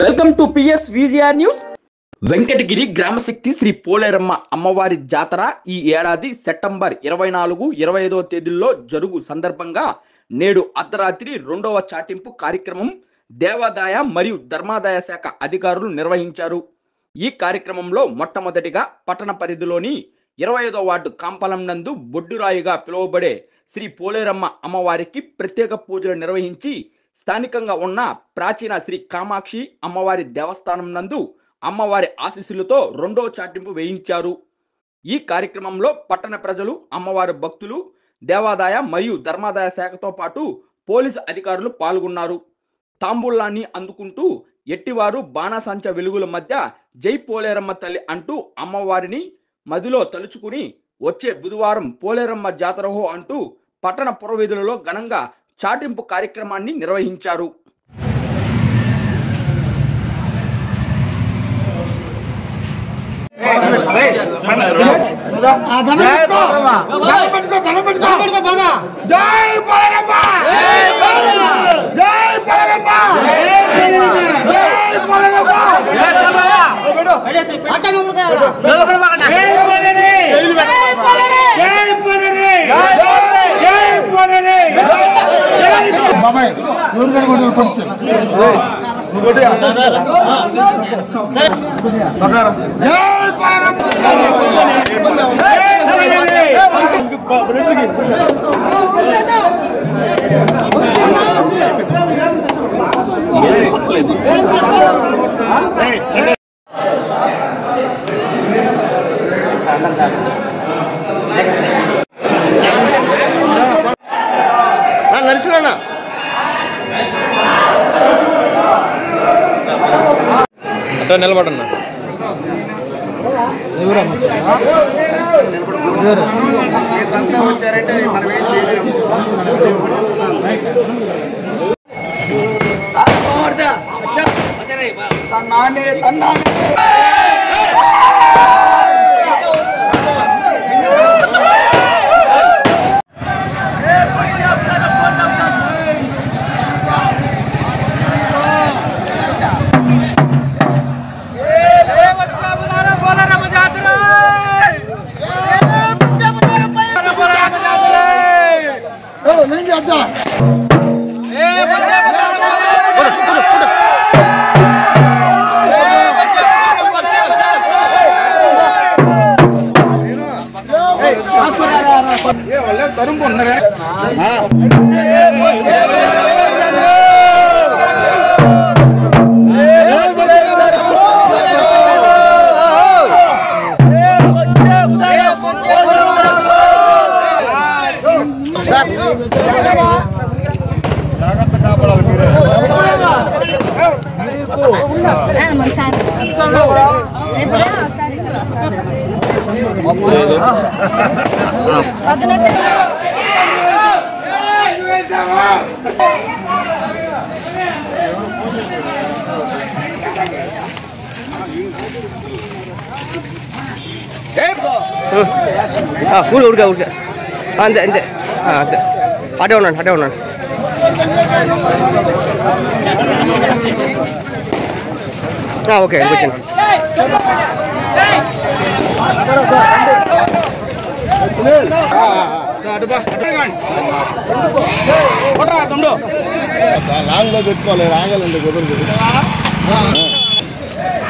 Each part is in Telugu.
welcome to PS VGR news Venkatagiri గ్రామశక్తి శ్రీ పోలేరమ్మ అమ్మవారి జాతర ఈ ఏడాది సెప్టెంబర్ ఇరవై నాలుగు ఇరవై ఐదవ తేదీల్లో జరుగు సందర్భంగా నేడు అర్ధరాత్రి రెండవ చాటింపు కార్యక్రమం దేవాదాయ మరియు ధర్మాదాయ శాఖ అధికారులు నిర్వహించారు ఈ కార్యక్రమంలో మొట్టమొదటిగా పట్టణ పరిధిలోని ఇరవై ఐదో వార్డు కాంపలం నందు బొడ్డురాయిగా పిలువబడే శ్రీ పోలేరమ్మ అమ్మవారికి ప్రత్యేక పూజలు నిర్వహించి స్థానికంగా ఉన్న ప్రాచీన శ్రీ కామాక్షి అమ్మవారి దేవస్థానం నందు అమ్మవారి ఆశీస్సులతో రెండో చాటింపు వేయించారు ఈ కార్యక్రమంలో పట్టణ ప్రజలు అమ్మవారి భక్తులు దేవాదాయ మరియు ధర్మాదాయ శాఖతో పాటు పోలీసు అధికారులు పాల్గొన్నారు తాంబూలాన్ని అందుకుంటూ ఎట్టివారు బాణాసంచ వెలుగుల మధ్య జై పోలేరమ్మ తల్లి అంటూ అమ్మవారిని మదిలో తలుచుకుని వచ్చే బుధవారం పోలేరమ్మ జాతరహో అంటూ పట్టణ పురవీధులలో ఘనంగా చాటింపు కార్యక్రమాన్ని నిర్వహించారు ఆ ధనం పెట్టుకో ధనం పెట్టుకో ధనం పెట్టుకో జై పోలరమ్మ జై పోలరమ్మ జై పోలరమ్మ బాబాయ్ ఎవరు కనుగొంటారు కొంచెం జై నడుచుకున్నా అట్లా నిలబడన్నా నేను చెప్తా ఊరికే ఊరికే ఊరికే అంతే అంతే ఆ, అంతే అటే ఉన్నాను అటే ఉన్నాను ఆ, ఓకే వచ్చాను రాంగ్లో పెట్టుకోవాలి రాగలండి కుదరదు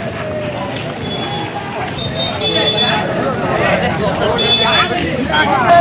ఆ